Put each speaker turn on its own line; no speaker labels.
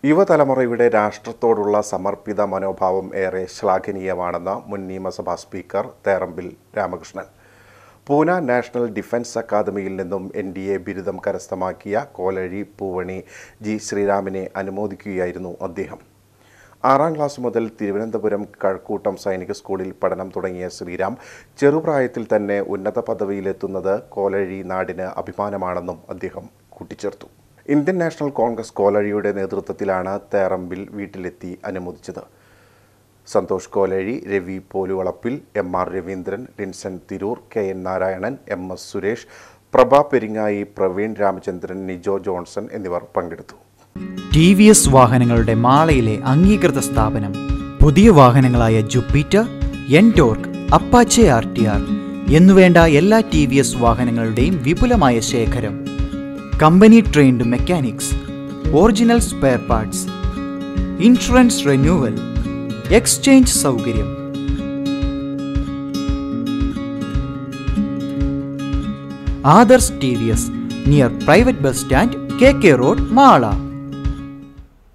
യുവതലമുറയുടെ രാഷ്ട്രത്തോടുള്ള സമർപ്പിത മനോഭാവം ഏറെ ശ്ലാഘനീയമാണെന്ന് മുൻ നിയമസഭാ speaker Therambil Ramakrishnan Poona national defence അക്കാദമിയിൽ നിന്നും എൻ ഡി എ ബിരുദം കരസ്ഥമാക്കിയ കോലഴി പൂവണി ജി ശ്രീരാമിനെ അനുമോദിക്കുകയായിരുന്നു അദ്ദേഹം ആറാം ക്ലാസ് മുതൽ തിരുവനന്തപുരം കഴക്കൂട്ടം സൈനിക സ്കൂളിൽ പഠനം തുടങ്ങിയ ശ്രീരാം ചെറുപ്രായത്തിൽ തന്നെ ഉന്നത പദവിയിലെത്തുന്നത് കോലഴി നാടിന് അഭിമാനമാണെന്നും അദ്ദേഹം കൂട്ടിച്ചേർത്തു ഇന്ത്യൻ നാഷണൽ കോൺഗ്രസ് കോലഴിയുടെ നേതൃത്വത്തിലാണ് തേറമ്പിൽ വീട്ടിലെത്തി അനുമോദിച്ചത് Santhosh Kolazhy Ravi Poluvalappil M R Raveendran Linson Tirur K N Narayanan M S Suresh Prabha Peringai Praveen Ramachandran Nijo Johnson എന്നിവർ പങ്കെടുത്തു
ടി വി എസ് വാഹനങ്ങളുടെ മാളയിലെ അംഗീകൃത സ്ഥാപനം പുതിയ വാഹനങ്ങളായ Jupiter NTorq Apache R T R എന്നുവേണ്ട എല്ലാ ടി വി എസ് വാഹനങ്ങളുടെയും വിപുലമായ ശേഖരം company trained mechanics original spare parts insurance renewal exchange സൗകര്യം Adarsh T V S near private bus stand K K road Mala